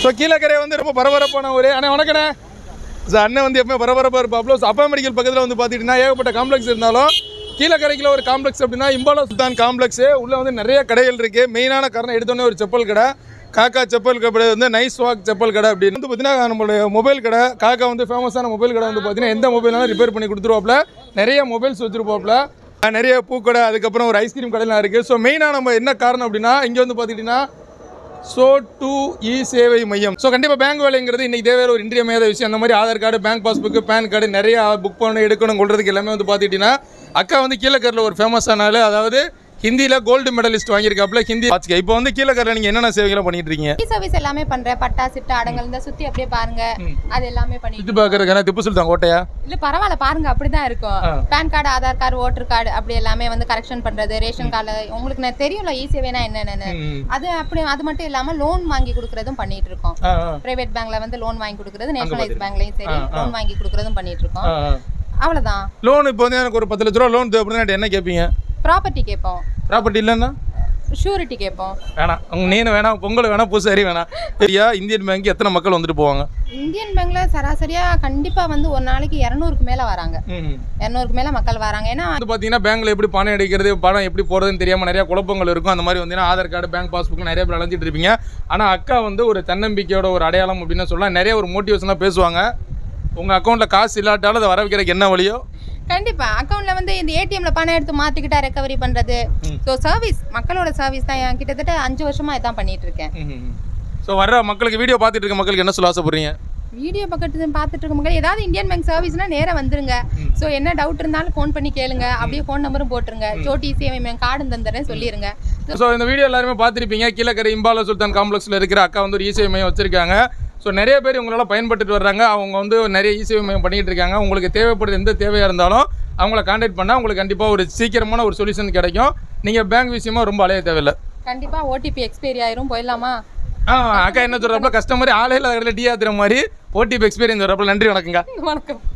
So Kilakarai வந்து ரொம்ப பரபரப்பான ஒரு அண்ணே வணக்கண்ணே சார் அண்ணன் வந்து எப்பவுமே பரபரப்பாக இருப்பாப்ல ஸோ அப்பா மெடிக்கல் பக்கத்தில் வந்து பார்த்துக்கிட்டிங்கன்னா ஏகப்பட்ட காம்ப்ளெக்ஸ் இருந்தாலும் கீழக்கரைக்குள்ள ஒரு காம்ப்ளெக்ஸ் அப்படின்னா இம்பாலா சுல்தான் காம்ப்ளெக்ஸு உள்ளே வந்து நிறைய கடைகள் இருக்குது மெயினான காரணம் எடுத்தோன்னே ஒரு செப்பல் கடை காக்கா செப்பல் கடை வந்து நைஸ் வாக் செப்பல் கடை அப்படின்னு வந்து பார்த்தீங்கன்னா நம்மளுடைய மொபைல் கடை காக்கா வந்து ஃபேமஸான மொபைல் கடை வந்து பார்த்தீங்கன்னா எந்த மொபைல்னாலும் ரிப்பேர் பண்ணி கொடுத்துருவாப்ல நிறைய மொபைல்ஸ் வச்சுருப்பாப்ல நிறைய பூக்கடை அதுக்கப்புறம் ஒரு ஐஸ்கிரீம் கடைலாம் இருக்குது ஸோ மெயினாக நம்ம என்ன காரணம் அப்படின்னா இங்கே வந்து பார்த்துக்கிட்டிங்கன்னா ஸோ டூ இ சேவை மையம் ஸோ கண்டிப்பாக பேங்க் வேலைங்கிறது இன்றைக்கி தேவையான ஒரு இன்றியமையாத விஷயம் அந்த மாதிரி Aadhaar card bank passbook PAN card நிறைய புக் பண்ண எடுக்கணும் கொள்றதுக்கு எல்லாமே வந்து பார்த்துக்கிட்டிங்கன்னா அக்கா வந்து கீழக்கரில் ஒரு ஃபேமஸான ஆளு அதாவது ஹிந்தியில் கோல்டு மெடலிஸ்ட் வாங்கியிருக்காப்புல ஹிந்தி வாட்சிக்க இப்போ வந்து கீழக்கரில் நீங்கள் என்னென்ன சேவைகள்லாம் பண்ணிட்டு இருக்கீங்க இ சர்வீஸ் எல்லாமே பண்றேன் பட்டா சிட்டா அடங்கல் இந்த சுத்தி அப்படியே பாருங்க அது எல்லாமே பண்ணிட்டு சுற்றி பார்க்கறதுக்கான திப்பு சுல்தான் கோட்டையா இல்ல பரவாயில்ல பாருங்க அப்படிதான் இருக்கும் PAN card Aadhaar card voter card அப்படி எல்லாமே வந்து கரெக்ஷன் பண்றது ரேஷன் கார்டு உங்களுக்கு நான் தெரியும்ல ஈ சேவைனா என்னென்னு ம். அது அப்படி அது மட்டும் இல்லாம லோன் வாங்கி கொடுக்கறதும் பண்ணிட்டு இருக்கோம் ஆ ஆ பிரைவேட் பேங்க்ல வந்து லோன் வாங்கி கொடுக்கறது நேஷனலைஸ் பேங்க்லயும் சரி லோன் வாங்கி கொடுக்கறதும் பண்ணிட்டு இருக்கோம் ஆ ஆ அவ்வளவுதான் லோன் இப்போ வந்து எனக்கு ஒரு பத்து லட்ச ரூபா லோன் தேவைப்படுதுன்னா என்ன கேட்பீங்க ப்ராப்பர்ட்டி கேட்போம் ப்ராப்பர்ட்டி இல்லைன்னா ஷூரிட்டி கேட்போம் வேணாம் உங்க நீனு வேணாம் பொங்கல் வேணாம் பூசாரி வேணாம் சரியா இந்தியன் பேங்க் எத்தனை மக்கள் வந்துட்டு போவாங்க இந்தியன் பேங்க்ல சராசரியா கண்டிப்பா வந்து ஒரு நாளைக்கு இரநூறுக்கு மேல வராங்க ம் இரநூறுக்கு மேல மக்கள் வராங்க ஏன்னா வந்து பார்த்தீங்கன்னா பேங்க்ல எப்படி பணம் எடுக்கிறது பணம் எப்படி போகிறதுன்னு தெரியாமல் நிறைய குழப்பங்கள் இருக்கும் அந்த மாதிரி வந்து ஆதார் கார்டு பேங்க் பாஸ்புக் நிறைய பேர் அலைஞ்சிட்டு இருப்பீங்க ஆனால் அக்கா வந்து ஒரு தன்னம்பிக்கையோட ஒரு அடையாளம் அப்படின்னு சொல்லலாம் நிறைய ஒரு மோட்டிவேஷனாக பேசுவாங்க உங்கள் அக்கௌண்ட்டில் காசு இல்லாட்டாலும் அதை வர வைக்கிறதுக்கு என்ன வழியோ கண்டிப்பா அக்கௌண்ட்ல வந்து இந்த ஏடிஎம்ல பணம் எடுத்து மாத்திக்கிட்டா ரெக்கவரி பண்றது ஸோ சர்வீஸ் மக்களோட சர்வீஸ் தான் என் கிட்டத்தட்ட அஞ்சு வருஷமா இதான் பண்ணிட்டு இருக்கேன் ஸோ வர்ற மக்களுக்கு வீடியோ பார்த்துட்டு இருக்க மக்களுக்கு என்ன சொல்ல ஆசைப்படுறீங்க வீடியோ பக்கத்து பார்த்துட்டு இருக்க மக்கள் ஏதாவது இந்தியன் பேங்க் சர்வீஸ்னா நேரா வந்துருங்க ஸோ என்ன டவுட் இருந்தாலும் ஃபோன் பண்ணி கேளுங்க அப்படியே ஃபோன் நம்பரும் போட்டுருங்க ஜோடி சேவை கார்டு தந்துடுறேன் சொல்லிருங்க ஸோ இந்த வீடியோ எல்லாருமே பார்த்துருப்பீங்க கீழக்கரை இம்பால சுல்தான் காம்ப்ளெக்ஸில் இருக்கிற அக்கா வந்து ஒரு இசேவை மையம் வச்சிருக்காங்க ஸோ நிறைய பேர் உங்களால் பயன்பட்டுட்டு வர்றாங்க அவங்க வந்து நிறைய இசேவை மையம் பண்ணிட்டு இருக்காங்க உங்களுக்கு தேவைப்படுற எந்த தேவையாக இருந்தாலும் அவங்கள காண்டாக்ட் பண்ணால் உங்களுக்கு கண்டிப்பாக ஒரு சீக்கிரமான ஒரு சொல்யூஷன் கிடைக்கும் நீங்கள் பேங்க் விஷயமா ரொம்ப அலைய தேவையில்லை கண்டிப்பா ஓடிபி எக்ஸ்பைரி ஆயிரும் போயிடலாமா ஆ அக்கா என்ன சொல்கிறப்பல கஸ்டமர் ஆலையில் கடையில் டீ ஆத்துற மாதிரி ஓடிபி எக்ஸ்பீரியன்ஸ் வரப்பல நன்றி வணக்கங்க வணக்கம்